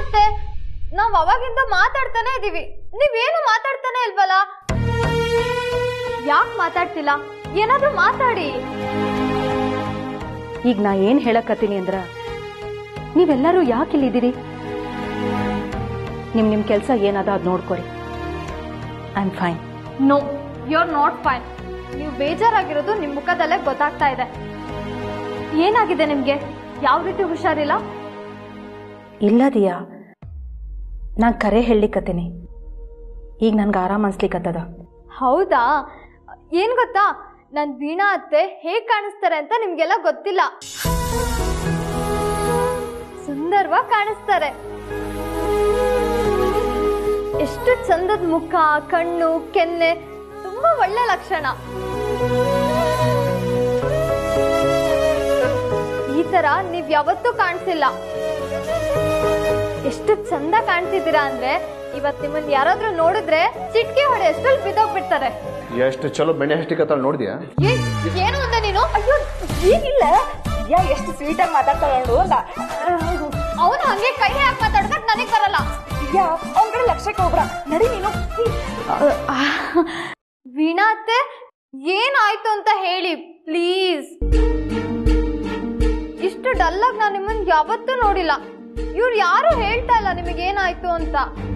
ಅತ್ತೆ ನಾವ್ ಅವಾಗಿಂದ ಮಾತಾಡ್ತಾನೆ ಇದೀವಿ ನೀವೇನು ಮಾತಾಡ್ತಾನೆ ಇಲ್ವಲ್ಲ ಯಾಕೆ ಮಾತಾಡ್ತಿಲ್ಲ ಏನಾದ್ರೂ ಮಾತಾಡಿ ಈಗ ನಾ ಏನ್ ಹೇಳಕತ್ತೀನಿ ಅಂದ್ರ ನೀವೆಲ್ಲರೂ ಯಾಕೆ ಇಲ್ಲಿದ್ದೀರಿ ನಿಮ್ ನಿಮ್ ಕೆಲಸ ಏನದ ಅದ್ ನೋಡ್ಕೊರಿ I am fine no you are not fine ನೀವು ಬೇಜಾರಾಗಿರೋದು ನಿಮ್ ಮುಖದಲ್ಲೇ ಗೊತ್ತಾಗ್ತಾ ಇದೆ ಏನಾಗಿದೆ ನಿಮ್ಗೆ ಯಾವ ರೀತಿ ಹುಷಾರಿಲ್ಲ ಇಲ್ಲ ದಿಯಾ ನಾನ್ ಕರೆ ಹೇಳಲಿಕ್ಕತ್ತೀನಿ ಈಗ ನನ್ಗೆ ಆರಾಮ್ ಅನ್ಸ್ಲಿಕ್ಕತ್ತದ ಹೌದಾ ಏನ್ ಗೊತ್ತಾ ನನ್ ವೀಣಾ ಅತ್ತೆ ಹೇಗ್ ಕಾಣಿಸ್ತಾರೆ ಅಂತ ನಿಮ್ಗೆಲ್ಲ ಗೊತ್ತಿಲ್ಲ ಸುಂದರವಾಗಿ ಕಾಣಿಸ್ತಾರೆ ಎಷ್ಟು ಚಂದದ ಮುಖ ಕಣ್ಣು ಕೆನ್ನೆ ತುಂಬಾ ಒಳ್ಳೆ ಲಕ್ಷಣ ಈ ತರ ನೀವ್ ಯಾವತ್ತೂ ಕಾಣಿಸಿಲ್ಲ ಎಷ್ಟು ಚಂದ ಕಾಣ್ತಿದ್ದೀರಾ ಅಂದ್ರೆ ಇವತ್ ನಿಮ್ಮನ್ನ ಯಾರಾದ್ರೂ ನೋಡಿದ್ರೆ ಚಿಟ್ಕೆ ಹೊಡೆ ಅಷ್ಟ್ರಲ್ಲಿ ಬಿದ್ದೋಗ್ಬಿಡ್ತಾರೆ ಎಷ್ಟು ಚಲೋ ಬೆಣ್ಣೆ ಹಚ್ಲಿಕತ್ತಾಳ ನೋಡಿದ್ಯಾ ಏ, ಏನು ಅಂದೆ ನೀನು ಅಯ್ಯೋ ಏನಿಲ್ಲ ಯಾ ಎಷ್ಟು ಸ್ವೀಟ್ ಆಗಿ ಮಾತಾಡ್ತಾಳ ನೋಡು ಅಂದ ಅವನು ಹಂಗೆ ಕೈ ಹಾಕಿ ಮಾತಾಡಿದ್ರೆ ನನಗ್ ಬರಲ್ಲ ಯಾ ಅವ್ನ ಕಡೆ ಲಕ್ಷಕ್ಕೆ ಹೋಗ್ರ ನಡಿ ನೀನು ವೀಣಾ ಅತ್ತೆ ಏನಾಯ್ತು ಅಂತ ಹೇಳಿ ಪ್ಲೀಸ್ ಇಷ್ಟು ಡಲ್ಲಾಗಿ ನಾನು ನಿಮ್ಮನ್ನ ಯಾವತ್ತೂ ನೋಡಿಲ್ಲ ಇವ್ರು ಯಾರು ಹೇಳ್ತಾ ಇಲ್ಲ ನಿಮಗೆ ಏನಾಯ್ತು ಅಂತ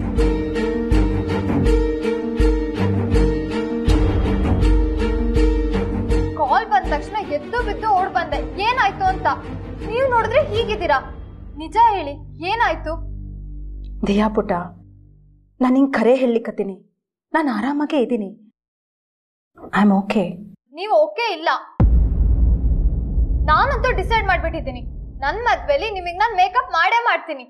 ಕಾಲ್ ಬಂದ ತಕ್ಷಣ ಎದ್ದು ಬಿದ್ದು ಓಡ್ ಬಂದೆ ಏನಾಯ್ತು ಅಂತ ನೀವು ನೋಡಿದ್ರೆ ಹೀಗಿದ್ದೀರಾ ನಿಜ ಹೇಳಿ ಏನಾಯ್ತು ದಿಯಾ ಪುಟ ನಾನು ಹಿಂಗೆ ಕರೆ ಹೇಳಲಿಕ್ಕತ್ತೀನಿ ನಾನು ಆರಾಮಾಗೇ ಇದ್ದೀನಿ ಐ ಆಮ್ ಓಕೆ ನೀವು ಓಕೆ ಇಲ್ಲ ನಾನಂತೂ ಡಿಸೈಡ್ ಮಾಡ್ಬಿಟ್ಟಿದ್ದೀನಿ ನನ್ನ ಮದ್ವೆಲಿ ನಿಮಗೆ ನಾನು ಮೇಕಪ್ ಮಾಡೇ ಮಾಡ್ತೀನಿ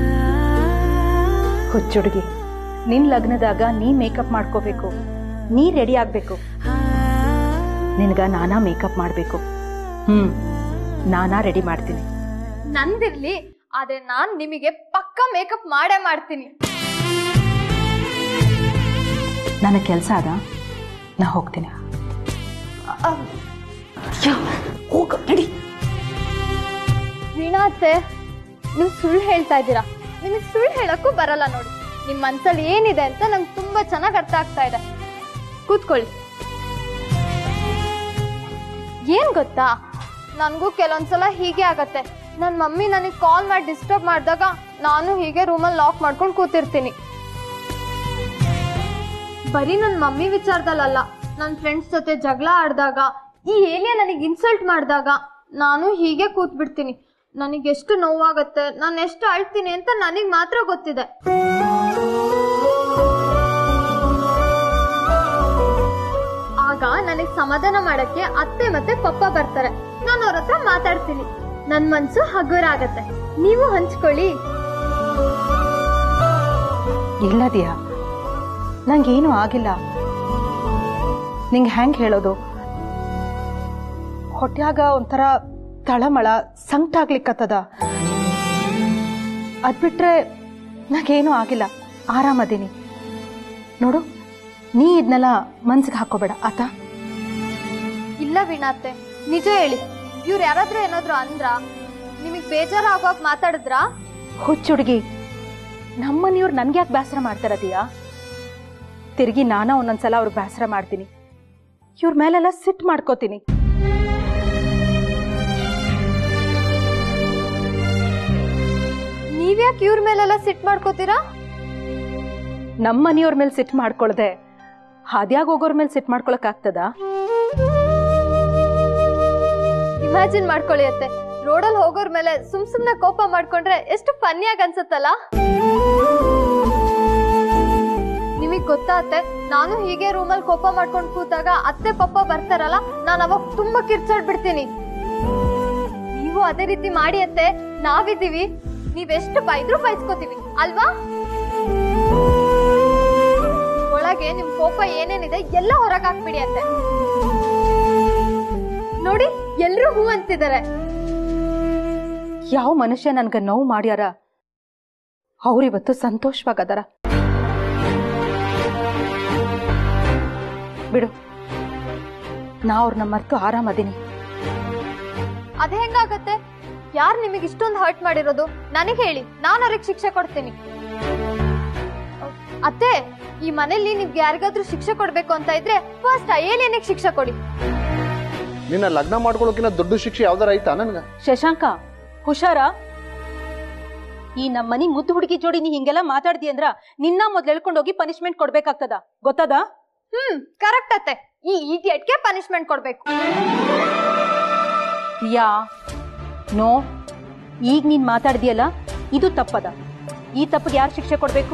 ಹುಚ್ಚುಡುಗಿ ನಿನ್ ಲಗ್ನದಾಗ ನೀ ಮೇಕಪ್ ಮಾಡ್ಕೋಬೇಕು ನೀ ರೆಡಿ ಆಗ್ಬೇಕು ನಿನಗ ನಾನಾ ಮೇಕಪ್ ಮಾಡಬೇಕು ಹ್ಮ್ ನಾನಾ ರೆಡಿ ಮಾಡ್ತೀನಿ ನಂದಿರ್ಲಿ ಆದ್ರೆ ನಾನ್ ನಿಮಗೆ ಪಕ್ಕ ಮೇಕಪ್ ಮಾಡೇ ಮಾಡ್ತೀನಿ ನನಗೆ ಕೆಲಸ ಅದ ನಾ ಹೋಗ್ತೀನಿ ಹೋಗ ನಡಿ ವೀಣಾ ಅತ್ತೆ ನೀವು ಸುಳ್ಳು ಹೇಳ್ತಾ ಇದ್ದೀರಾ ನಿಮಗೆ ಸುಳ್ಳು ಹೇಳಕ್ಕೂ ಬರಲ್ಲ ನೋಡಿ ನಿಮ್ ಮನ್ಸಲ್ಲಿ ಏನಿದೆ ಅಂತ ನಂಗೆ ತುಂಬಾ ಚೆನ್ನಾಗಿ ಅರ್ಥ ಆಗ್ತಾ ಇದೆ ಕೂತ್ಕೊಳ್ಳಿ ಏನ್ ಗೊತ್ತಾ ನನಗೂ ಕೆಲವೊಂದ್ಸಲ ಹೀಗೆ ಆಗತ್ತೆ ನನ್ನ ಮಮ್ಮಿ ನನಗೆ ಕಾಲ್ ಮಾಡಿ ಡಿಸ್ಟರ್ಬ್ ಮಾಡಿದಾಗ ನಾನು ಹೀಗೆ ರೂಮಲ್ಲಿ ಲಾಕ್ ಮಾಡ್ಕೊಂಡು ಕೂತಿರ್ತೀನಿ ಬರೀ ನನ್ನ ಮಮ್ಮಿ ವಿಚಾರದಲ್ಲ ನನ್ನ ಫ್ರೆಂಡ್ಸ್ ಜೊತೆ ಜಗಳ ಆಡಿದಾಗ ಈ ಏಲಿಯ ನನಗೆ ಇನ್ಸಲ್ಟ್ ಮಾಡಿದಾಗ ನಾನು ಹೀಗೆ ಕೂತ್ಬಿಡ್ತೀನಿ ನನಗೆ ಎಷ್ಟು ನೋವಾಗತ್ತೆ ನಾನು ಎಷ್ಟು ಅಳ್ತೀನಿ ಅಂತ ನನಗೆ ಮಾತ್ರ ಗೊತ್ತಿದೆ ಆಗ ನನಗೆ ಸಮಾಧಾನ ಮಾಡಕ್ಕೆ ಅತ್ತೆ ಮತ್ತೆ ಪಪ್ಪ ಬರ್ತಾರೆ ನಾನು ಅವ್ರ ಹತ್ರ ಮಾತಾಡ್ತೀನಿ ನನ್ನ ಮನ್ಸು ಹಗುರ ಆಗತ್ತೆ ನೀವು ಹಂಚ್ಕೊಳ್ಳಿ ಇಲ್ಲ ದಿಯಾ ನಂಗೇನು ಆಗಿಲ್ಲ ನಿಂಗೆ ಹೆಂಗ್ ಹೇಳೋದು ಹೊಟ್ಯಾಗ ಒಂಥರ ತಳಮಳ ಸಂಕಟ ಆಗ್ಲಿಕ್ಕತ್ತದ ಅದ್ಬಿಟ್ರೆ ನಂಗೇನು ಆಗಿಲ್ಲ ಆರಾಮದೀನಿ ನೋಡು ನೀ ಇದನ್ನೆಲ್ಲ ಮನ್ಸಿಗೆ ಹಾಕೋಬೇಡ ಆತ ಇಲ್ಲ ವೀಣಾತ್ತೆ ನಿಜ ಹೇಳಿ ಇವ್ರು ಯಾರಾದ್ರೂ ಏನಾದ್ರು ಅಂದ್ರ ನಿಮಗ್ ಬೇಜಾರಾಗೋಕ್ ಮಾತಾಡಿದ್ರಾ ಹುಚ್ಚುಡುಗಿ ನಮ್ಮನೆಯವ್ರು ನನ್ಗೆ ಯಾಕೆ ಬೇಸರ ಮಾಡ್ತಾರ ದಿಯಾ ತಿರುಗಿ ನಾನ ಒಂದೊಂದ್ಸಲ ಅವ್ರಿಗೆ ಬೇಸರ ಮಾಡ್ತೀನಿ ಇವ್ರ ಮೇಲೆಲ್ಲ ಸಿಟ್ ಮಾಡ್ಕೋತೀನಿ ನೀವ್ಯಾಕೆ ಇವ್ರ ಮೇಲೆಲ್ಲ ಸಿಟ್ ಮಾಡ್ಕೋತೀರಾ ನಮ್ಮ ಮನೆಯವ್ರ ಮೇಲೆ ಸಿಟ್ ಮಾಡ್ಕೊಳ್ದೆ ಹಾದ್ಯಾಗ ಹೋಗೋರ್ ಮೇಲೆ ಸಿಟ್ ಮಾಡ್ಕೊಳಕ್ ಆಗ್ತದ ಇಮ್ಯಾಜಿನ್ ಮಾಡ್ಕೊಳ್ಳಿ ಅತ್ತೆ ರೋಡಲ್ಲಿ ಹೋಗೋರ್ ಮೇಲೆ ಸುಮ್ ಸುಮ್ನೆ ಕೋಪ ಮಾಡ್ಕೊಂಡ್ರೆ ಎಷ್ಟು ಫನ್ನಿಯಾಗಿ ಅನ್ಸುತ್ತಲ್ಲ ನಿಮಗ್ ಗೊತ್ತಾತ್ತೆ ನಾನು ಹೀಗೆ ರೂಮಲ್ಲಿ ಕೋಪ ಮಾಡ್ಕೊಂಡು ಕೂತಾಗ ಅತ್ತೆ ಪಪ್ಪ ಬರ್ತಾರಲ್ಲ ನಾನು ಅವಾಗ ತುಂಬಾ ಕಿರ್ಚಾಡ್ ಬಿಡ್ತೀನಿ ನೀವು ಅದೇ ರೀತಿ ಮಾಡಿ ಅತ್ತೆ ನಾವಿದ್ದೀವಿ ನೀವೆಷ್ಟು ಬೈದ್ರು ಬೈಸ್ಕೋತೀವಿ ಅಲ್ವಾ ಒಳಗೆ ನಿಮ್ ಕೋಪ ಏನೇನಿದೆ ಎಲ್ಲ ಹೊರಗ್ ಹಾಕ್ಬಿಡಿ ಅತ್ತೆ ನೋಡಿ ಎಲ್ರೂ ಹೂ ಅಂತಿದ್ದಾರೆ ಯಾವ ಮನುಷ್ಯ ನನ್ಗ ನೋವು ಮಾಡ್ಯಾರ ಅವ್ರಿವತ್ತು ಸಂತೋಷವಾಗದಾರ ಬಿಡು ನಾ ಅವ್ರನ್ನ ಮರ್ತು ಆರಾಮದೀನಿ ಅದ್ ಹೆಂಗಾಗತ್ತೆ ಯಾರು ನಿಮಗೆ ಇಷ್ಟೊಂದು ಹರ್ಟ್ ಮಾಡಿರೋದು ನನಗೆ ಹೇಳಿ ನಾನು ಅವ್ರಿಗೆ ಶಿಕ್ಷೆ ಕೊಡ್ತೀನಿ ಅತ್ತೆ ಈ ಮನೇಲಿ ನಿಮ್ಗೆ ಯಾರಿಗಾದ್ರೂ ಶಿಕ್ಷೆ ಕೊಡ್ಬೇಕು ಅಂತ ಇದ್ರೆ ಫಸ್ಟ್ ಏನೇನಿಗೆ ಶಿಕ್ಷೆ ಕೊಡಿ ನಿನ್ನ ಲಗ್ನ ಮಾಡ್ಕೊಳ್ಳೋಕಿನ್ನ ದೊಡ್ಡ ಶಿಕ್ಷೆ ಯಾವ್ದಾರ ಐತಾ ನನ್ಗ ಶಶಾಂಕ ಹುಷಾರ ಈ ನಮ್ಮ ಮನಿ ಮುದ್ದು ಹುಡುಗಿ ಜೋಡಿ ನೀ ಹಿಂಗೆಲ್ಲ ಮಾತಾಡ್ದಿ ಅಂದ್ರ ನಿನ್ನ ಮೊದ್ಲು ಎಳ್ಕೊಂಡೋಗಿ ಪನಿಷ್ಮೆಂಟ್ ಕೊಡ್ಬೇಕಾಗ್ತದ ಗೊತ್ತದ ಹ್ಮ್ ಕರೆಕ್ಟ್ ಅತ್ತೆ ಈ ಇಡಿಯಟ್ಗೆ ಪನಿಷ್ಮೆಂಟ್ ಕೊಡ್ಬೇಕು ಯಾ ನೋ ಈಗ ನೀನ್ ಮಾತಾಡ್ದಿಯಲ್ಲ ಇದು ತಪ್ಪದ ಈ ತಪ್ಪಿಗೆ ಯಾರು ಶಿಕ್ಷೆ ಕೊಡ್ಬೇಕು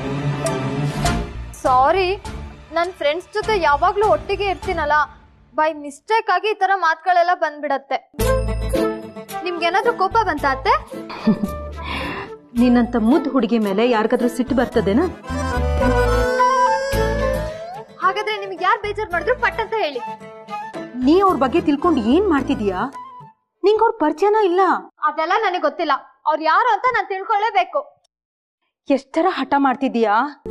ಸಾರಿ ನನ್ನ ಫ್ರೆಂಡ್ಸ್ ಜೊತೆ ಯಾವಾಗ್ಲೂ ಒಟ್ಟಿಗೆ ಇರ್ತೀನಲ್ಲ ಬೈ ಮಿಸ್ಟೇಕ್ ಆಗಿ ಈ ತರ ಮಾತುಗಳೆಲ್ಲ ಬಂದ್ಬಿಡತ್ತೆ ನಿಮ್ಗೇನಾದ್ರೂ ಕೋಪ ಬಂತ ಅತ್ತೆ ನಿನ್ನಂತ ಮುದ್ದು ಹುಡುಗಿ ಮೇಲೆ ಯಾರಿಗಾದ್ರೂ ಸಿಟ್ಟು ಬರ್ತದೇನಾ ಹಾಗಾದ್ರೆ ನಿಮ್ಗೆ ಯಾರು ಬೇಜಾರ್ ಮಾಡಿದ್ರು ಪಟ್ ಅಂತ ಹೇಳಿ ನೀ ಅವ್ರ ಬಗ್ಗೆ ತಿಳ್ಕೊಂಡು ಏನ್ ಮಾಡ್ತಿದೀಯಾ ನಿಂಗ್ ಅವ್ರ ಪರಿಚಯನ ಇಲ್ಲ ಅದೆಲ್ಲ ನನಗೆ ಗೊತ್ತಿಲ್ಲ ಅವ್ರು ಯಾರು ಅಂತ ನಾನು ತಿಳ್ಕೊಳ್ಳೇಬೇಕು ಎಷ್ಟರ ಹಠ ಮಾಡ್ತಿದೀಯಾ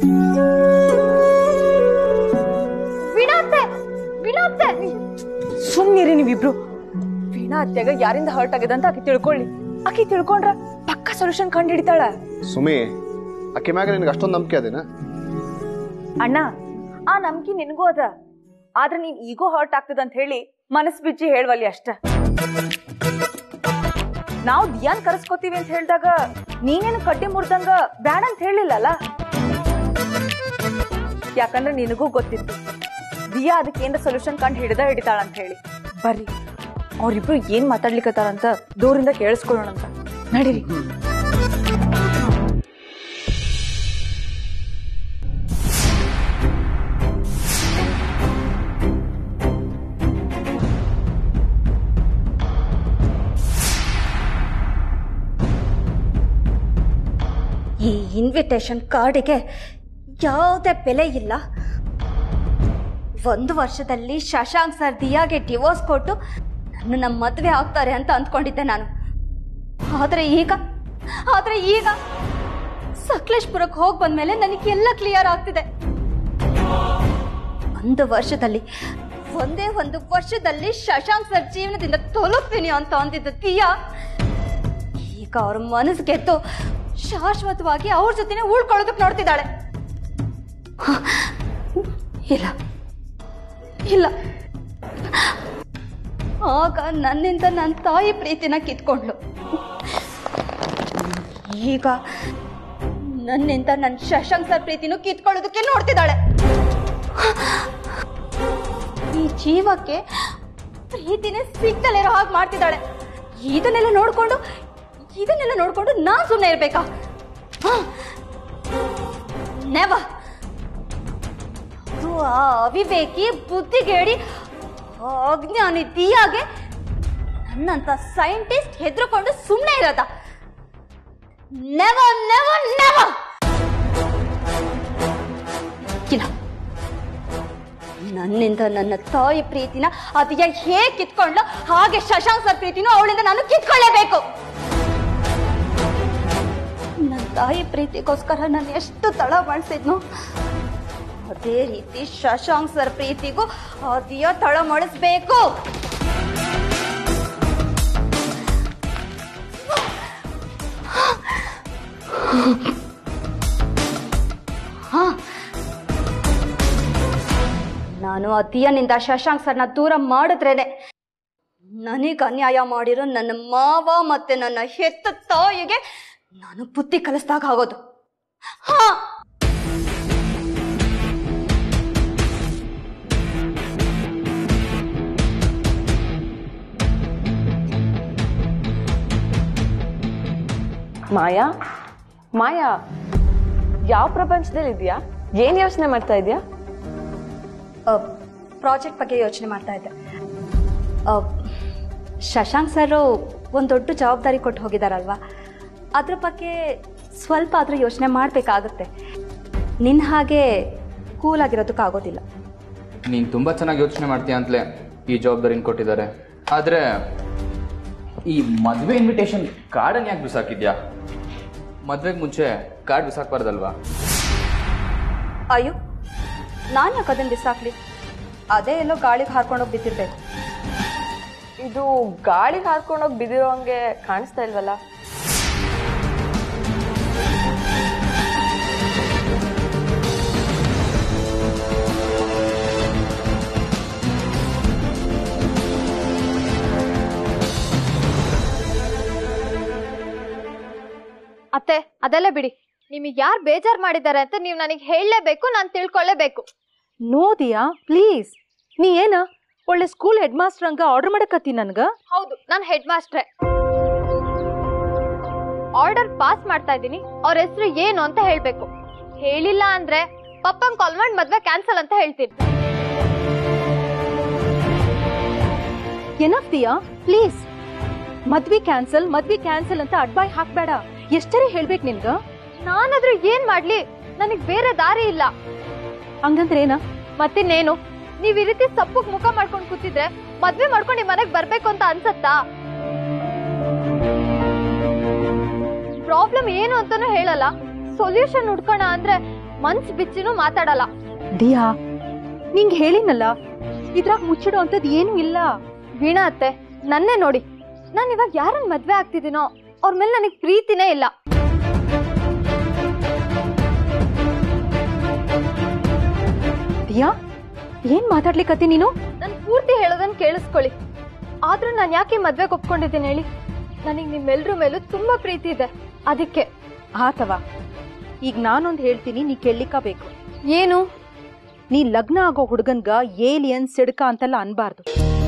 ಬಿಡತ್ತೆ ಬಿಡತ್ತೆ ಸುಮ್ನಿರಿ ನೀವಿಬ್ರು ವೀಣಾ ಅತ್ಯಾಗ ಯಾರಿಂದ ಹರ್ಟ್ ಆಗಿದೆ ಅಂತ ಆಕಿ ತಿಳ್ಕೊಳ್ಳಿ ಆಕಿ ತಿಳ್ಕೊಂಡ್ರ ಪಕ್ಕ ಸೊಲ್ಯೂಷನ್ ಕಂಡು ಹಿಡಿತಾಳ ಸುಮಿ ಆಕೆ ಮ್ಯಾಗ ನಿನ್ಗೆ ಅಷ್ಟೊಂದು ನಂಬಿಕೆ ಅದೇನ ಅಣ್ಣ ಆ ನಂಬಿಕೆ ನಿನಗೂ ಅದ ಆದ್ರೆ ನೀನ್ ಈಗೋ ಹರ್ಟ್ ಆಗ್ತದ ಅಂತ ಹೇಳಿ ಮನಸ್ ಬಿಚ್ಚಿ ಹೇಳ್ವಲ್ಲಿ ಅಷ್ಟ ನಾವು ದಿಯಾನ್ ಕರೆಸ್ಕೋತೀವಿ ಅಂತ ಹೇಳಿದಾಗ ನೀನೇನು ಕಡ್ಡಿ ಮುರ್ದಂಗ ಬ್ಯಾಡ ಅಂತ ಹೇಳಿಲ್ಲಲ್ಲ ಯಾಕಂದ್ರೆ ನಿನಗೂ ಗೊತ್ತಿತ್ತು ದಿಯಾ ಅದಕ್ಕೆ ಏನಾರ ಸೊಲ್ಯೂಷನ್ ಕಂಡು ಹಿಡ್ದ ಹಿಡಿತಾಳ ಅಂತ ಹೇಳಿ ಬರ್ರಿ ಅವ್ರಿಬ್ರು ಏನ್ ಮಾತಾಡ್ಲಿಕ್ಕತ್ತಾರಂತ ದೂರಿಂದ ಕೇಳಿಸ್ಕೊಳ್ಳೋಣ ಅಂತ ನಡೀರಿ ಈ ಇನ್ವಿಟೇಷನ್ ಕಾರ್ಡಿಗೆ ಯಾವುದೇ ಬೆಲೆ ಇಲ್ಲ ಒಂದು ವರ್ಷದಲ್ಲಿ ಶಶಾಂಕ್ ಸರ್ ದಿಯಾಗೆ ಡಿವೋರ್ಸ್ ಕೊಟ್ಟು ನನ್ನ ಮದುವೆ ಆಗ್ತಾರೆ ಅಂತ ಅಂದ್ಕೊಂಡಿದ್ದೆ ನಾನು ಆದರೆ ಈಗ ಆದರೆ ಈಗ ಸಕಲೇಶ್ಪುರಕ್ಕೆ ಹೋಗಿ ಬಂದ್ಮೇಲೆ ನನಗೆಲ್ಲ ಕ್ಲಿಯರ್ ಆಗ್ತಿದೆ ಒಂದು ವರ್ಷದಲ್ಲಿ ಒಂದೇ ಒಂದು ವರ್ಷದಲ್ಲಿ ಶಶಾಂಕ್ ಸರ್ ಜೀವನದಿಂದ ತೊಲಗ್ತೀನಿ ಅಂತ ಅಂದಿದ್ದ ದಿಯಾ ಈಗ ಅವ್ರ ಮನಸ್ಸು ಗೆದ್ದು ಶಾಶ್ವತವಾಗಿ ಅವ್ರ ಜೊತೆನೆ ಉಳ್ಕೊಳ್ಳೋದಕ್ಕೆ ನೋಡ್ತಿದ್ದಾಳೆ ಹ, ಇಲ್ಲ ಇಲ್ಲ ಆಗ ನನ್ನಿಂದ ನನ್ನ ತಾಯಿ ಪ್ರೀತಿನ ಕಿತ್ಕೊಂಡ್ಲು ಈಗ ನನ್ನಿಂದ ನನ್ನ ಶಶಾಂಕ್ ಸರ್ ಪ್ರೀತಿನೂ ಕಿತ್ಕೊಳ್ಳೋದಕ್ಕೆ ನೋಡ್ತಿದ್ದಾಳೆ ಈ ಜೀವಕ್ಕೆ ಪ್ರೀತಿನೇ ಸಿಗ್ದಲ್ಲಿರೋ ಹಾಗೆ ಮಾಡ್ತಿದ್ದಾಳೆ ಇದನ್ನೆಲ್ಲ ನೋಡ್ಕೊಂಡು ಇದನ್ನೆಲ್ಲ ನೋಡ್ಕೊಂಡು ನಾನ್ ಸುಮ್ಮನೆ ಇರ್ಬೇಕಾ ನೆವ ಅದು ಆ ಅವಿವೇಕಿ ಬುದ್ಧಿಗೇಡಿ ಆ ಅಜ್ಞಾನಿ ದಿಯಾಗೆ ನನ್ನಂತ ಸೈಂಟಿಸ್ಟ್ ಹೆದರ್ಕೊಂಡು ಸುಮ್ಮನೆ ಇರೋದ ನೆವ ನೆವ ನೆವ ಇಲ್ಲ ನನ್ನಿಂದ ನನ್ನ ತಾಯಿ ಪ್ರೀತಿನ ಅದಿಯ ಹೇಗೆ ಕಿತ್ಕೊಂಡ್ಲು ಹಾಗೆ ಶಶಾಂಕ್ ಸರ್ ಪ್ರೀತಿನೂ ಅವಳಿಂದ ನಾನು ಕಿತ್ಕೊಳ್ಳೇಬೇಕು ನನ್ನ ತಾಯಿ ಪ್ರೀತಿಗೋಸ್ಕರ ನಾನು ಎಷ್ಟು ತಡ ಮಾಡಿಸಿದ್ನು ಅದೇ ರೀತಿ ಶಶಾಂಕ್ ಸರ್ ಪ್ರೀತಿಗೂ ಅದಿಯ ತಳ ಮಾಡಿಸ್ಬೇಕು ಹಾ ನಾನು ಅತಿಯನಿಂದ ಶಶಾಂಕ್ ಸರ್ನ ದೂರ ಮಾಡಿದ್ರೇನೆ ನನಗೆ ಅನ್ಯಾಯ ಮಾಡಿರೋ ನನ್ನ ಮಾವ ಮತ್ತೆ ನನ್ನ ಹೆತ್ತ ತಾಯಿಗೆ ನಾನು ಬುದ್ಧಿ ಕಲಿಸ್ದಾಗ ಆಗೋದು ಹಾ ಮಾಯಾ ಮಾಯಾ ಯಾವ ಪ್ರಪಂಚದಲ್ಲಿ ಇದೆಯಾ ಏನ್ ಯೋಚನೆ ಮಾಡ್ತಾ ಇದೀಯಾ ಪ್ರಾಜೆಕ್ಟ್ ಬಗ್ಗೆ ಯೋಚನೆ ಮಾಡ್ತಾ ಇದ್ದೆ ಆ, ಶಶಾಂಕ್ ಸರ್ ಒಂದು ದೊಡ್ಡ ಜವಾಬ್ದಾರಿ ಕೊಟ್ಟು ಹೋಗಿದಾರಲ್ವಾ ಅದ್ರ ಬಗ್ಗೆ ಸ್ವಲ್ಪ ಆದರೂ ಯೋಚನೆ ಮಾಡಬೇಕಾಗುತ್ತೆ ನಿನ್ನ ಹಾಗೆ ಕೂಲ್ ಆಗಿರೋದಕ್ಕಾಗೋದಿಲ್ಲ ನೀನು ತುಂಬ ಚೆನ್ನಾಗಿ ಯೋಚನೆ ಮಾಡ್ತೀಯ ಅಂತಲೇ ಈ ಜವಾಬ್ದಾರಿನ ಕೊಟ್ಟಿದ್ದಾರೆ ಆದರೆ ಈ ಮದುವೆ ಇನ್ವಿಟೇಷನ್ ಕಾರ್ಡನ್ನು ಯಾಕೆ ಬಿಸಾಕಿದ್ಯಾ ಮದುವೆಗೆ ಮುಂಚೆ ಕಾರ್ಡ್ ಬಿಸಾಕ್ಬಾರ್ದಲ್ವಾ ಅಯ್ಯೋ ನಾನು ಯಾಕೆ ಅದನ್ನು ಬಿಸಾಕ್ಲಿ ಅದೇ ಎಲ್ಲೋ ಗಾಳಿಗೆ ಹಾರ್ಕೊಂಡೋಗಿ ಬಿದ್ದಿರ್ಬೇಕು ಇದು ಗಾಳಿ ಹಾರ್ಕೊಂಡೋಗಿ ಬಿದ್ದಿರೋ ಹಂಗೆ ಕಾಣಿಸ್ತಾ ಇಲ್ವಲ್ಲ ಅತ್ತೆ ಅದೆಲ್ಲ ಬಿಡಿ ನಿಮಗೆ ಯಾರು ಬೇಜಾರ್ ಮಾಡಿದ್ದಾರೆ ಅಂತ ನೀವು ನನಗೆ ಹೇಳಲೇಬೇಕು ನಾನು ತಿಳ್ಕೊಳ್ಳೇಬೇಕು ನೋದಿಯಾ ಪ್ಲೀಸ್ ನೀ ಏನ ಒಳ್ಳೆ ಸ್ಕೂಲ್ ಹೆಡ್ ಮಾಸ್ಟರ್ ಹಂಗ ಆರ್ಡರ್ ಮಾಡಕತ್ತಿ ನನ್ಗ ಹೌದು ನಾನು ಹೆಡ್ ಮಾಸ್ಟ್ರೆ ಆರ್ಡರ್ ಪಾಸ್ ಮಾಡ್ತಾ ಇದ್ದೀನಿ ಅವ್ರ ಹೆಸರು ಏನು ಅಂತ ಹೇಳ್ಬೇಕು ಹೇಳಿಲ್ಲ ಅಂದ್ರೆ ಪಪ್ಪಂಗ್ ಕಾಲ್ ಮಾಡಿ ಮದ್ವೆ ಕ್ಯಾನ್ಸಲ್ ಅಂತ ಹೇಳ್ತೀನಿ ಏನಫ್ತಿಯಾ ಪ್ಲೀಸ್ ಮದ್ವಿ ಕ್ಯಾನ್ಸಲ್ ಮದ್ವಿ ಕ್ಯಾನ್ಸಲ್ ಅಂತ ಅಡ್ಬಾಯ್ ಹಾಕ್ಬೇಡ ಎಷ್ಟರೇ ಹೇಳ್ಬೇಕು ನಿನ್ಗ ನಾನಾದ್ರೂ ಏನ್ ಮಾಡ್ಲಿ ನನಗ್ ಬೇರೆ ದಾರಿ ಇಲ್ಲ ಹಂಗಂದ್ರೆ ಏನ ಮತ್ತಿನ್ನೇನು ನೀವ್ ಈ ರೀತಿ ಸಪ್ಪಗ್ ಮುಖ ಮಾಡ್ಕೊಂಡ್ ಕೂತಿದ್ರೆ ಮದ್ವೆ ಮಾಡ್ಕೊಂಡು ನಿಮ್ ಮನೆಗ್ ಬರ್ಬೇಕು ಅಂತ ಅನ್ಸತ್ತಾ ಪ್ರಾಬ್ಲಮ್ ಏನು ಅಂತಾನೂ ಹೇಳಲ್ಲ ಸೊಲ್ಯೂಷನ್ ಹುಡ್ಕೋಣ ಅಂದ್ರೆ ಮನ್ಸ್ ಬಿಚ್ಚಿನೂ ಮಾತಾಡಲ್ಲ ದಿಯಾ ನಿಂಗ್ ಹೇಳಿನಲ್ಲ ಇದ್ರಾಗ ಮುಚ್ಚಿಡೋ ಅಂತದ್ ಏನು ಇಲ್ಲ ವೀಣಾ ಅತ್ತೆ ನನ್ನೇ ನೋಡಿ ನಾನು ಇವಾಗ ಯಾರನ್ನ ಮದ್ವೆ ಆಗ್ತಿದ್ದೀನೋ ಅವ್ರ ಮೇಲೆ ನನಗೆ ಪ್ರೀತಿನೇ ಇಲ್ಲ ದಿಯಾ ಏನ್ ಮಾತಾಡ್ಲಿಕತ್ತಿ ನೀನು ನಾನು ಪೂರ್ತಿ ಹೇಳೋದನ್ನ ಕೇಳಿಸ್ಕೊಳ್ಳಿ ಆದ್ರೂ ನಾನು ಯಾಕೆ ಮದ್ವೆಗೆ ಒಪ್ಕೊಂಡಿದ್ದೀನಿ ಹೇಳಿ ನನಗೆ ನಿಮ್ಮೆಲ್ರ ಮೇಲೂ ತುಂಬಾ ಪ್ರೀತಿ ಇದೆ ಅದಕ್ಕೆ ಆತವ ಈಗ ನಾನೊಂದ್ ಹೇಳ್ತೀನಿ ನೀ ಕೇಳಲಿಕ್ಕಬೇಕು ಏನು ನೀ ಲಗ್ನ ಆಗೋ ಹುಡುಗನ್ಗ ಏಲಿಯನ್ ಸಿಡ್ಕ ಅಂತೆಲ್ಲ ಅನ್ಬಾರ್ದು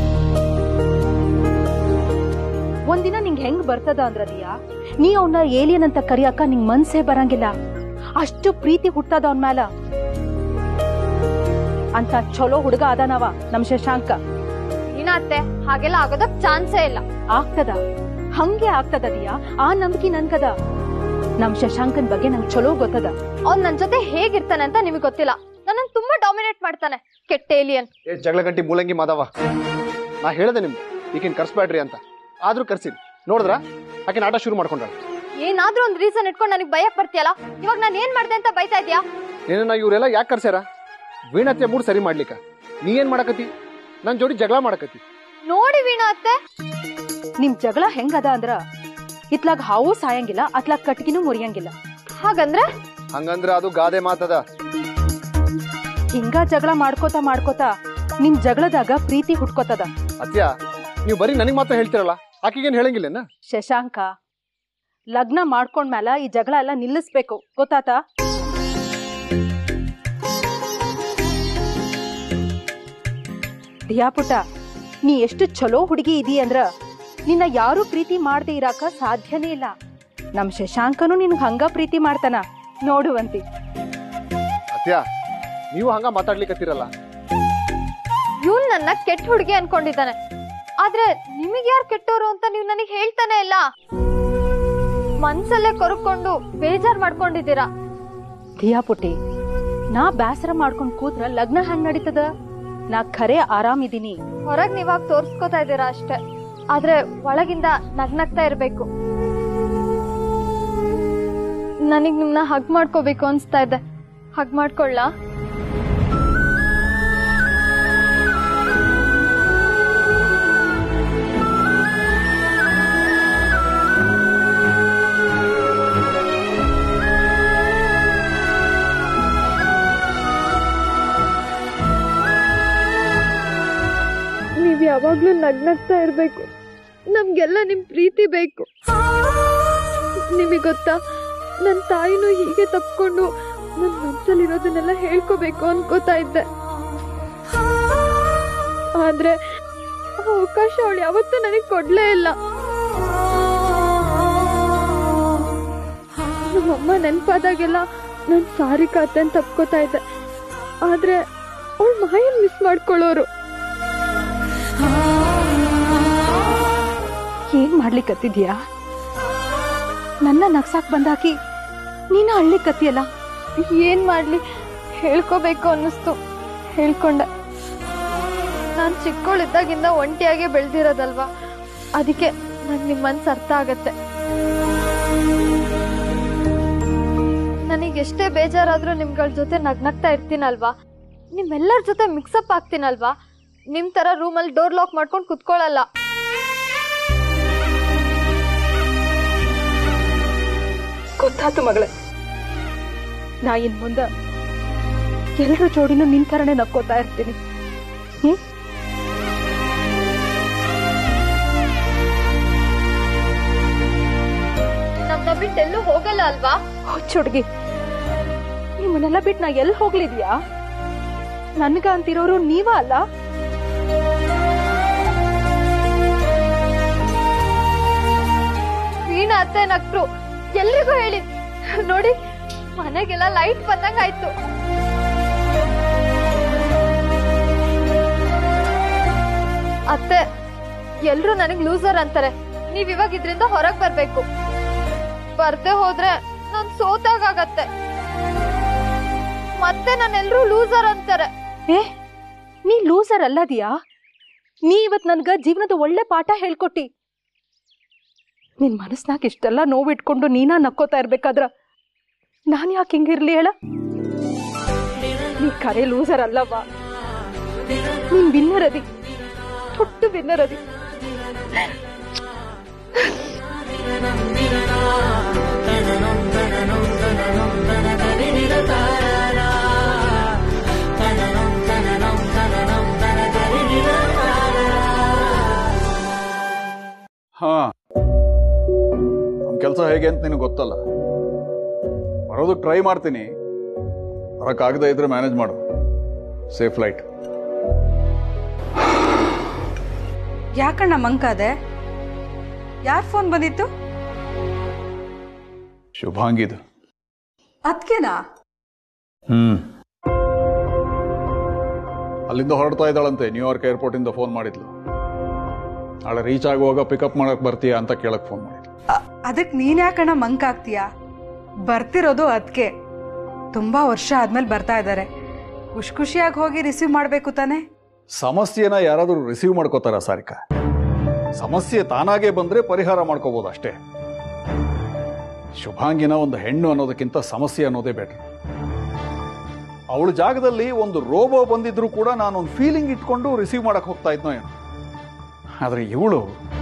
ಒಂದಿನ ನಿಂಗ್ ಹೆಂಗ್ ಬರ್ತದ ಅಂದ್ರ ದಿಯಾ ನೀ ಅವನ್ನ ಏಲಿಯನ್ ಅಂತ ಕರಿಯಾಕ ನಿಂಗ್ ಮನ್ಸೇ ಬರಂಗಿಲ್ಲ ಅಷ್ಟು ಪ್ರೀತಿ ಹುಟ್ಟದ ಅವನ್ ಮ್ಯಾಲ ಅಂತ ಚಲೋ ಹುಡುಗ ಅದಾನವ ನಮ್ ಶಶಾಂಕ ವೀಣಾ ಅತ್ತೆ ಹಾಗೆಲ್ಲ ಆಗೋದಕ್ ಚಾನ್ಸೇ ಇಲ್ಲ ಆಗ್ತದ ಹಂಗೆ ಆಗ್ತದ ದಿಯಾ ಆ ನಂಬಿಕೆ ನನ್ಗದ ನಮ್ ಶಶಾಂಕನ್ ಬಗ್ಗೆ ನಂಗ್ ಚಲೋ ಗೊತ್ತದ ಅವ್ನ್ ನನ್ ಜೊತೆ ಹೇಗಿರ್ತಾನೆ ಅಂತ ನಿಮಗೆ ಗೊತ್ತಿಲ್ಲ ನನ್ನನ್ನು ತುಂಬಾ ಡಾಮಿನೇಟ್ ಮಾಡ್ತಾನೆ ಕೆಟ್ಟ ಏಲಿಯನ್ ಏ ಜಗಳ ಗಂಟಿ ಮೂಲಂಗಿ ಮಾದವ ನಾ ಹೇಳ್ದೆ ನಿಮ್ಗೆ ಈಗಿನ ಕರ್ಸ್ಬೇಡ್ರಿ ಅಂತ ಆದ್ರೂ ಕರ್ಸಿದ್ ನೋಡಿದ್ರ ಆಕಿನ ಆಟ ಶುರು ಮಾಡ್ಕೊಂಡಾಳ ಏನಾದ್ರೂ ಒಂದ್ ರೀಸನ್ ಇಟ್ಕೊಂಡು ನನಗೆ ಭಯಕ್ ಬರ್ತೀಯಲ್ಲ ಇವಾಗ ನಾನು ಏನ್ ಮಾಡ್ದೆ ಅಂತ ಬೈತಾ ಇದ್ಯಾ ನಿನ್ನ ಇವರೆಲ್ಲ ಯಾಕೆ ಕರ್ಸ್ಯಾರ ವೀಣತ್ಯ ಮೂಡ್ ಸರಿ ಮಾಡ್ಲಿಕ್ಕ ನೀ ಏನ್ ಮಾಡಕತ್ತಿ ನನ್ ಜೋಡಿ ಜಗಳ ಮಾಡಕತ್ತಿ ನೋಡಿ ವೀಣಾ ಅತ್ತೆ ನಿಮ್ ಜಗಳ ಹೆಂಗದ ಅಂದ್ರ ಇತ್ಲಾಗ ಹಾವು ಸಾಯಂಗಿಲ್ಲ ಅತ್ಲಾಗ ಕಟ್ಗಿನೂ ಮುರಿಯಂಗಿಲ್ಲ ಹಾಗಂದ್ರೆ ಹಂಗಂದ್ರ ಅದು ಗಾದೆ ಮಾತದ ಹಿಂಗ ಜಗಳ ಮಾಡ್ಕೋತ ಮಾಡ್ಕೋತ ನಿಮ್ ಜಗಳದಾಗ ಪ್ರೀತಿ ಹುಟ್ಕೋತದ ಅತ್ಯ ನೀವು ಬರೀ ನನಗ್ ಮಾತ್ರ ಹೇಳ್ತಿರಲ್ಲ ಆಕಿಗೇನ್ ಹೇಳಂಗಿಲ್ಲೇನ ಶಶಾಂಕ ಲಗ್ನ ಮಾಡ್ಕೊಂಡ್ಮ್ಯಾಲ ಈ ಜಗಳ ಎಲ್ಲ ನಿಲ್ಲಿಸ್ಬೇಕು ಗೊತ್ತಾತ ಧಿಯಾಪುಟ ನೀ ಎಷ್ಟು ಚಲೋ ಹುಡುಗಿ ಇದೀ ಅಂದ್ರ ನಿನ್ನ ಯಾರು ಪ್ರೀತಿ ಮಾಡದೆ ಇರಾಕ ಸಾಧ್ಯನೇ ಇಲ್ಲ ನಮ್ ಶಶಾಂಕನು ನಿನ್ಗ್ ಹಂಗ ಪ್ರೀತಿ ಮಾಡ್ತಾನ ನೋಡುವಂತಿ ಅತ್ಯ ನೀವು ಹಂಗ ಮಾತಾಡ್ಲಿಕತ್ತಿರಲ್ಲ ಇವ್ನ್ ನನ್ನ ಕೆಟ್ಟ ಹುಡುಗಿ ಅನ್ಕೊಂಡಿದ್ದಾನೆ ಆದ್ರೆ ನಿಮಗೆ ಯಾರು ಕೆಟ್ಟೋರು ಅಂತ ನೀವು ನನಗೆ ಹೇಳ್ತಾನೆ ಇಲ್ಲ ಮನ್ಸಲ್ಲೇ ಕೊರಕೊಂಡು ಬೇಜಾರ್ ಮಾಡ್ಕೊಂಡಿದ್ದೀರಾ ಧಿಯಾಪುಟಿ ನಾ ಬ್ಯಾಸರ ಮಾಡ್ಕೊಂಡ್ ಕೂತ್ರ ಲಗ್ನ ಹೆಂಗ್ ನಡೀತದ ನಾ ಖರೆ ಆರಾಮಿದೀನಿ ಹೊರಗ್ ನೀವಾಗ ತೋರ್ಸ್ಕೊತಾ ಇದ್ದೀರಾ ಅಷ್ಟೇ ಆದ್ರೆ ಒಳಗಿಂದ ನಗ್ನಗ್ತಾ ಇರ್ಬೇಕು ನನಗ್ ನಿಮ್ನ ಹಗ್ ಮಾಡ್ಕೋಬೇಕು ಅನ್ಸ್ತಾ ಇದೆ ಹಗ್ ಮಾಡ್ಕೊಳ್ಳಾ ನೀವ್ ಯಾವಾಗ್ಲೂ ನಗ್ನಗ್ತಾ ಇರ್ಬೇಕು ನಮ್ಗೆಲ್ಲ ನಿಮ್ ಪ್ರೀತಿ ಬೇಕು ನಿಮಗೆ ಗೊತ್ತಾ ನನ್ನ ತಾಯಿನೂ ಹೀಗೆ ತಪ್ಕೊಂಡು ನನ್ನ ಮನ್ಸಲ್ಲಿರೋದನ್ನೆಲ್ಲ ಹೇಳ್ಕೋಬೇಕು ಅನ್ಕೋತಾ ಇದ್ದೆ ಆದ್ರೆ ಆ ಅವಕಾಶ ಅವಳು ಯಾವತ್ತೂ ನನಗೆ ಕೊಡ್ಲೇ ಇಲ್ಲ ನಮ್ಮಮ್ಮ ನೆನ್ಪಾದಾಗೆಲ್ಲ ನಾನು ಸಾರಿ ಕಾತೆ ಅಂತ ತಪ್ಕೋತಾ ಇದ್ದೆ ಆದ್ರೆ ಅವಳು ಮಾಯನ್ ಮಿಸ್ ಮಾಡ್ಕೊಳ್ಳೋರು ಏನ್ ಮಾಡ್ಲಿಕ್ಕತ್ತಿದ್ಯಾ ನನ್ನ ನಗ್ಸಾಕ್ ಬಂದಾಕಿ ನೀನ ಅಳ್ಲಿಕ್ಕತ್ತಿಯಲ್ಲ ಏನ್ ಮಾಡ್ಲಿ ಹೇಳ್ಕೋಬೇಕು ಅನ್ನಿಸ್ತು ಹೇಳ್ಕೊಂಡೆ ನಾನು ಚಿಕ್ಕವಳಿದ್ದಾಗಿಂದ ಒಂಟಿಯಾಗಿ ಬೆಳೆದಿರೋದಲ್ವಾ ಅದಕ್ಕೆ ನಂಗೆ ನಿಮ್ಮ ಮನ್ಸು ಅರ್ಥ ಆಗತ್ತೆ ನನಗೆ ಎಷ್ಟೇ ಬೇಜಾರಾದ್ರೂ ನಿಮ್ಗಳ ಜೊತೆ ನಗ್ನಗ್ತಾ ಇರ್ತೀನಲ್ವಾ ನಿಮ್ಮೆಲ್ಲರ ಜೊತೆ ಮಿಕ್ಸಪ್ ಆಗ್ತೀನಲ್ವಾ ನಿಮ್ ತರ ರೂಮಲ್ಲಿ ಡೋರ್ ಲಾಕ್ ಮಾಡ್ಕೊಂಡು ಕುತ್ಕೊಳ್ಳಲ್ಲ ಗೊತ್ತಾಯ್ತು ಮಗಳೇ ನಾ ಇನ್ ಮುಂದೆ ಎಲ್ಲರ ಜೋಡಿನೂ ನಿನ್ ಥರನೇ ನಕ್ಕೋತಾ ಇರ್ತೀನಿ ಹ್ಮ್ ನಮ್ನ ಬಿಟ್ಟು ಎಲ್ಲೂ ಹೋಗಲ್ಲ ಅಲ್ವಾ ಹುಚ್ಚುಡ್ಗಿ ನಿಮ್ಮನ್ನೆಲ್ಲ ಬಿಟ್ಟು ನಾ ಎಲ್ಲಿ ಹೋಗ್ಲಿದ್ಯಾ ನನ್ಗ ಅಂತಿರೋರು ನೀವ ಅಲ್ಲ ವೀಣಾ ಅತ್ತೆ ನಕ್ರು ಎಲ್ರಿಗೂ ಹೇಳಿ ನೋಡಿ ಮನೆಗೆಲ್ಲ ಲೈಟ್ ಬಂದಂಗ ಆಯ್ತು ಅತ್ತೆ ಎಲ್ರು ನನಗ್ ಲೂಸರ್ ಅಂತಾರೆ ನೀವ್ ಇವಾಗ ಇದ್ರಿಂದ ಹೊರಗ್ ಬರ್ಬೇಕು ಬರ್ದೆ ಹೋದ್ರೆ ನಾನ್ ಸೋತಾಗತ್ತೆ ಮತ್ತೆ ನಾನೆಲ್ರೂ ಲೂಸರ್ ಅಂತಾರೆ ಏ ನೀ ಲೂಸರ್ ಅಲ್ಲದಿಯಾ ನೀ ಇವತ್ ನನ್ಗ ಜೀವನದ ಒಳ್ಳೆ ಪಾಠ ಹೇಳ್ಕೊಟ್ಟಿ ನಿನ್ ಮನಸ್ನಾಗ ಇಷ್ಟೆಲ್ಲ ನೋವಿಟ್ಕೊಂಡು ನೀನಾ ನಕ್ಕೋತಾ ಇರ್ಬೇಕಾದ್ರ ನಾನ್ ಯಾಕೆ ಹಿಂಗಿರ್ಲಿ ಹೇಳ ನೀ ಕರೆ ಲೂಸರ್ ಅಲ್ಲವ್ವ ನೀನ್ ವಿನ್ನರ್ ಅದಿ ದೊಡ್ಡ ವಿನ್ನರ್ ಅದಿ ಹಾ ನಮ್ಮ ಕೆಲಸ ಹೇಗೆ ಅಂತ ನಿನಗೆ ಗೊತ್ತಲ್ಲ ಬರೋದಕ್ಕೆ ಟ್ರೈ ಮಾಡ್ತೀನಿ ಬರೋಕ್ಕಾಗದೇ ಇದ್ರೆ ಮ್ಯಾನೇಜ್ ಮಾಡು ಸೇಫ್ ಫ್ಲೈಟ್ ಯಾಕಣ್ಣ ಮಂಕಾದೆ ಯಾರ್ ಫೋನ್ ಬಂದಿತ್ತು ಶುಭಾಂಗಿದು ಅದ್ಕೆನಾ ಹ್ಮ್ ಅಲ್ಲಿಂದ ಹೊರಡ್ತಾ ಇದ್ದಾಳಂತೆ ನ್ಯೂಯಾರ್ಕ್ ಏರ್ಪೋರ್ಟ್ ಇಂದ ಫೋನ್ ಮಾಡಿದ್ಲು ನಾಳೆ ರೀಚ್ ಆಗುವಾಗ ಪಿಕಪ್ ಮಾಡಕ್ ಬರ್ತೀಯಾ ಅಂತ ಕೇಳಕ್ ಫೋನ್ ಮಾಡಿದ್ಲು ಅ- ಅದಕ್ ನೀನ್ ಯಾಕಣ್ಣ ಮಂಕ್ ಆಗ್ತೀಯಾ ಬರ್ತಿರೋದು ಅದ್ಕೆ ತುಂಬಾ ವರ್ಷ ಆದ್ಮೇಲೆ ಬರ್ತಾ ಇದ್ದಾರೆ ಖುಷಿ ಖುಷಿಯಾಗಿ ಹೋಗಿ ರಿಸೀವ್ ಮಾಡ್ಬೇಕು ತಾನೆ ಸಮಸ್ಯೆನ ಯಾರಾದರೂ ರಿಸೀವ್ ಮಾಡ್ಕೋತಾರ ಸಾರಿಕಾ ಸಮಸ್ಯೆ ತಾನಾಗೆ ಬಂದ್ರೆ ಪರಿಹಾರ ಮಾಡ್ಕೋಬಹುದು ಅಷ್ಟೇ ಶುಭಾಂಗಿನ ಒಂದು ಹೆಣ್ಣು ಅನ್ನೋದಕ್ಕಿಂತ ಸಮಸ್ಯೆ ಅನ್ನೋದೇ ಬೆಟರ್ ಅವಳ ಜಾಗದಲ್ಲಿ ಒಂದು ರೋಬೋ ಬಂದಿದ್ರು ಕೂಡ ನಾನೊಂದು ಫೀಲಿಂಗ್ ಇಟ್ಕೊಂಡು ರಿಸೀವ್ ಮಾಡಕ್ ಹೋಗ್ತಾ ಇದ್ನೋ ಏನೋ ಆದ್ರೆ ಇವಳು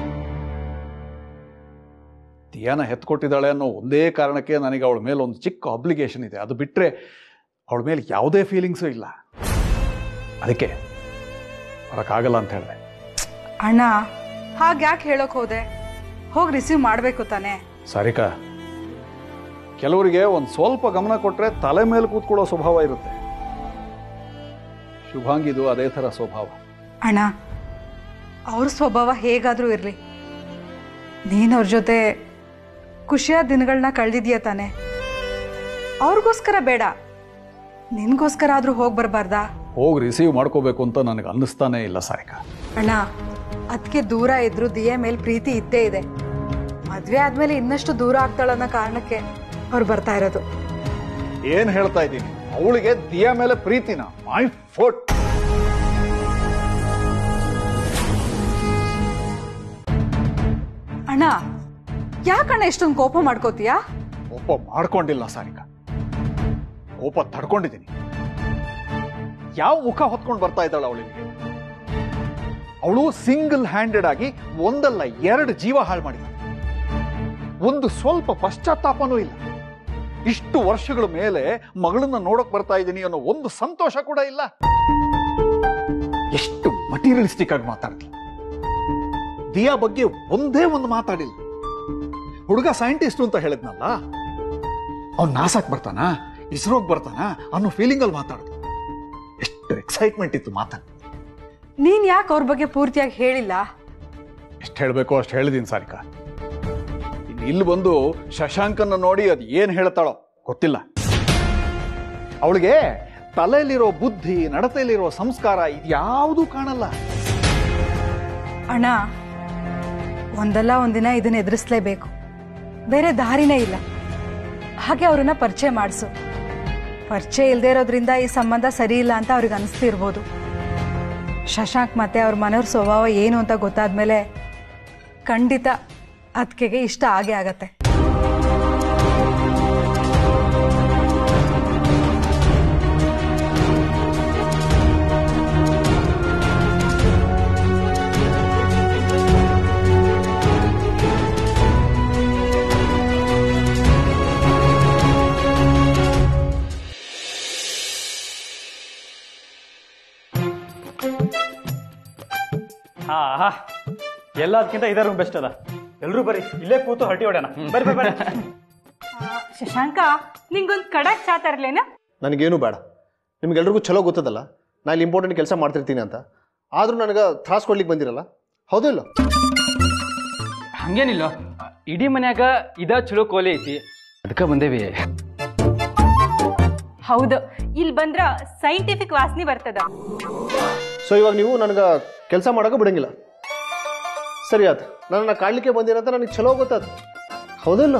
ದಿಯಾನ ಹೆತ್ಕೊಟ್ಟಿದ್ದಾಳೆ ಅನ್ನೋ ಒಂದೇ ಕಾರಣಕ್ಕೆ ನನಗೆ ಅವಳ ಮೇಲೆ ಒಂದು ಚಿಕ್ಕ ಅಬ್ಲಿಗೇಷನ್ ಇದೆ ಅದು ಬಿಟ್ರೆ ಅವಳ ಮೇಲೆ ಯಾವುದೇ ಫೀಲಿಂಗ್ಸು ಇಲ್ಲ ಅದಕ್ಕೆ ಬರೋಕ್ಕಾಗಲ್ಲ ಅಂತ ಹೇಳಿದೆ ಅಣ್ಣ ಹಾಗ್ಯಾಕೆ ಹೇಳೋಕ್ ಹೋದೆ ಹೋಗಿ ರಿಸೀವ್ ಮಾಡ್ಬೇಕು ತಾನೆ ಸಾರಿಕಾ ಕೆಲವರಿಗೆ ಒಂದು ಸ್ವಲ್ಪ ಗಮನ ಕೊಟ್ರೆ ತಲೆ ಮೇಲೆ ಕೂತ್ಕೊಳ್ಳೋ ಸ್ವಭಾವ ಇರುತ್ತೆ ಶುಭಾಂಗಿದು ಅದೇ ಥರ ಸ್ವಭಾವ ಅಣ್ಣ ಅವ್ರ ಸ್ವಭಾವ ಹೇಗಾದ್ರೂ ಇರ್ಲಿ ನೀನ್ ಅವ್ರ ಜೊತೆ ಖುಷಿಯಾದ ದಿನಗಳನ್ನ ಕಳೆದಿದ್ಯಾ ತಾನೆ ಅವ್ರಿಗೋಸ್ಕರ ಬೇಡ ನಿನ್ಗೋಸ್ಕರ ಆದ್ರೂ ಹೋಗಿ ಬರಬಾರ್ದಾ ಹೋಗಿ ರಿಸೀವ್ ಮಾಡ್ಕೋಬೇಕು ಅಂತ ನನಗೆ ಅನ್ನಿಸ್ತಾನೇ ಇಲ್ಲ ಸಾರಿಕಾ ಅಣ್ಣ ಅದಕ್ಕೆ ದೂರ ಇದ್ರು ದಿಯ ಮೇಲೆ ಪ್ರೀತಿ ಇದ್ದೇ ಇದೆ ಮದ್ವೆ ಆದ್ಮೇಲೆ ಇನ್ನಷ್ಟು ದೂರ ಆಗ್ತಾಳನ್ನೋ ಕಾರಣಕ್ಕೆ ಅವ್ರು ಬರ್ತಾ ಇರೋದು ಏನ್ ಹೇಳ್ತಾ ಇದ್ದೀನಿ ಅವಳಿಗೆ ದಿಯಾ ಮೇಲೆ ಪ್ರೀತಿನ ಮೈ ಫೋಟ್ ಅಣ್ಣ ಯಾಕಣ್ಣ ಇಷ್ಟೊಂದು ಕೋಪ ಮಾಡ್ಕೋತೀಯಾ ಕೋಪ ಮಾಡ್ಕೊಂಡಿಲ್ಲ ಸಾರಿಕಾ ಕೋಪ ತಡ್ಕೊಂಡಿದ್ದೀನಿ ಯಾವ ಮುಖ ಹೊತ್ಕೊಂಡು ಬರ್ತಾ ಇದ್ದಾಳೆ ಅವಳಿಗೆ ಅವಳು ಸಿಂಗಲ್ ಹ್ಯಾಂಡೆಡ್ ಆಗಿ ಒಂದಲ್ಲ ಎರಡು ಜೀವ ಹಾಳು ಮಾಡಿದ ಒಂದು ಸ್ವಲ್ಪ ಪಶ್ಚಾತ್ತಾಪನೂ ಇಲ್ಲ ಇಷ್ಟು ವರ್ಷಗಳ ಮೇಲೆ ಮಗಳನ್ನ ನೋಡಕ್ ಬರ್ತಾ ಇದ್ದೀನಿ ಅನ್ನೋ ಒಂದು ಸಂತೋಷ ಕೂಡ ಇಲ್ಲ ಎಷ್ಟು ಮಟೀರಿಯಲಿಸ್ಟಿಕ್ ಆಗಿ ಮಾತಾಡ್ತೀನಿ ದಿಯಾ ಬಗ್ಗೆ ಒಂದೇ ಒಂದು ಮಾತಾಡಿಲ್ಲ ಹುಡುಗ ಸೈಂಟಿಸ್ಟ್ ಅಂತ ಹೇಳಿದ್ನಲ್ಲ ಅವ್ನು ನಾಸಾಕ್ ಬರ್ತಾನ ಇಸ್ರೋಗ್ ಬರ್ತಾನ ಅನ್ನೋ ಫೀಲಿಂಗ್ ಅಲ್ಲಿ ಮಾತಾಡ್ದ ಎಷ್ಟು ಎಕ್ಸೈಟ್ಮೆಂಟ್ ಇತ್ತು ಮಾತಾಡ ನೀನ್ ಯಾಕೆ ಅವ್ರ ಬಗ್ಗೆ ಪೂರ್ತಿಯಾಗಿ ಹೇಳಿಲ್ಲ ಎಷ್ಟು ಹೇಳಬೇಕು ಅಷ್ಟು ಹೇಳಿದೀನಿ ಸಾರಿಕಾ ಇನ್ನು ಇಲ್ಲಿ ಬಂದು ಶಶಾಂಕನ್ನ ನೋಡಿ ಅದು ಏನು ಹೇಳ್ತಾಳೋ ಗೊತ್ತಿಲ್ಲ ಅವಳಿಗೆ ತಲೆಯಲ್ಲಿರೋ ಬುದ್ಧಿ ನಡತೆಯಲ್ಲಿರೋ ಸಂಸ್ಕಾರ ಇದ್ಯಾವುದೂ ಕಾಣಲ್ಲ ಅಣ್ಣ ಒಂದಲ್ಲ ಒಂದಿನ ಇದನ್ನ ಎದುರಿಸ್ಲೇಬೇಕು ಬೇರೆ ದಾರಿನೇ ಇಲ್ಲ ಹಾಗೆ ಅವ್ರನ್ನ ಪರಿಚಯ ಮಾಡಿಸು ಪರಿಚಯ ಇಲ್ಲದೆ ಇರೋದ್ರಿಂದ ಈ ಸಂಬಂಧ ಸರಿ ಇಲ್ಲ ಅಂತ ಅವ್ರಿಗೆ ಅನಿಸ್ತಿರ್ಬೋದು ಶಶಾಂಕ್ ಮತ್ತೆ ಅವ್ರ ಮನೆಯವ್ರ ಸ್ವಭಾವ ಏನು ಅಂತ ಗೊತ್ತಾದ್ಮೇಲೆ ಖಂಡಿತ ಅದಕ್ಕೆ ಇಷ್ಟ ಆಗೇ ಆಗತ್ತೆ ಹಾ ಹಾ ಎಲ್ಲದಕ್ಕಿಂತ ಇದೇ ರೂಮ್ ಬೆಸ್ಟ್ ಅದ ಎಲ್ರೂ ಬರ್ರಿ ಇಲ್ಲೇ ಕೂತು ಹರಟಿ ಹೊಡ್ಯಾನ ಬರ್ರಿ ಬರ್ರಿ ಬರ್ರಿ ಶಶಾಂಕ ನಿಂಗೊಂದು ಕಡಕ್ ಚಾ ತರ್ಲೇನ ನನಗೇನು ಬೇಡ ನಿಮ್ಗೆಲ್ರಿಗೂ ಚಲೋ ಗೊತ್ತದಲ್ಲ ನಾ ಇಲ್ಲಿ ಇಂಪಾರ್ಟೆಂಟ್ ಕೆಲಸ ಮಾಡ್ತಿರ್ತೀನಿ ಅಂತ ಆದರೂ ನನಗೆ ತ್ರಾಸ್ ಕೊಡ್ಲಿಕ್ಕೆ ಬಂದಿರಲ್ಲ ಹೌದೋ ಇಲ್ಲೋ ಹಂಗೇನಿಲ್ಲ ಇಡೀ ಮನ್ಯಾಗ ಇದ ಚಲೋ ಕೋಲೆ ಐತಿ ಅದಕ್ಕೆ ಬಂದೇವಿ ಹೌದು ಇಲ್ಲಿ ಬಂದ್ರ ಸೈಂಟಿಫಿಕ್ ವಾಸನೆ ಬರ್ತದ ಸೊ ಇವಾಗ ನೀವು ನನಗೆ ಕೆಲಸ ಮಾಡೋಕೆ ಬಿಡಂಗಿಲ್ಲ ಸರಿ ಆಯ್ತು ನನ್ನನ್ನು ಕಾಡ್ಲಿಕ್ಕೆ ಬಂದಿರಂತ ನನಗೆ ಚಲೋ ಗೊತ್ತಾಯ್ತು ಹೌದಿಲ್ಲ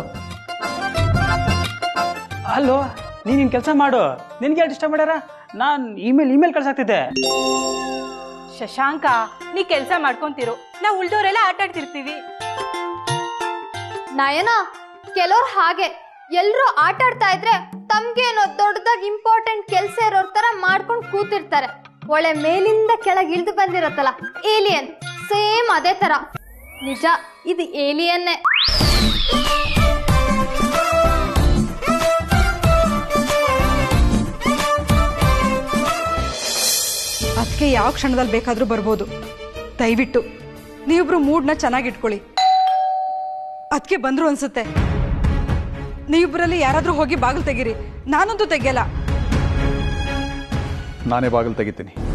ಅಲ್ಲೋ ನೀನ್ ನಿನ್ ಕೆಲಸ ಮಾಡು ನಿನ್ಗೆ ಯಾರು ಇಷ್ಟ ಮಾಡ್ಯಾರ ನಾನ್ ಇಮೇಲ್ ಇಮೇಲ್ ಕಳ್ಸಾಕ್ತಿದ್ದೆ ಶಶಾಂಕ ನೀ ಕೆಲಸ ಮಾಡ್ಕೊಂತಿರು ನಾವು ಉಳ್ದೋರೆಲ್ಲ ಆಟ ಆಡ್ತಿರ್ತೀವಿ ನಯನ ಕೆಲವ್ರು ಹಾಗೆ ಎಲ್ರೂ ಆಟ ಆಡ್ತಾ ಇದ್ರೆ ತಮ್ಗೇನೋ ದೊಡ್ಡದಾಗಿ ಇಂಪಾರ್ಟೆಂಟ್ ಕೆಲ್ಸ ಇರೋರ್ ತರ ಮಾಡ್ಕೊಂಡು ಕೂತಿರ್ತಾರೆ ಒಳ್ಳೆ ಮೇಲಿಂದ ಕೆಳಗೆ ಇಳಿದು ಬಂದಿರತ್ತಲ್ಲ ಏಲಿಯನ್ ಸೇಮ್ ಅದೇ ತರ ನಿಜ ಇದು ಏಲಿಯನ್ನೇ ಅದಕ್ಕೆ ಯಾವ ಕ್ಷಣದಲ್ಲಿ ಬೇಕಾದರೂ ಬರ್ಬೋದು ದಯವಿಟ್ಟು ನೀವಿಬ್ರು ಮೂಡ್ನ ಚೆನ್ನಾಗಿ ಇಟ್ಕೊಳ್ಳಿ ಅದಕ್ಕೆ ಬಂದ್ರು ಅನ್ಸುತ್ತೆ ನೀವಿಬ್ಬರಲ್ಲಿ ಯಾರಾದರೂ ಹೋಗಿ ಬಾಗಿಲು ತೆಗೀರಿ ನಾನಂತೂ ತೆಗಿಯಲ್ಲ ನಾನೇ ಬಾಗಿಲು ತೆಗಿತೀನಿ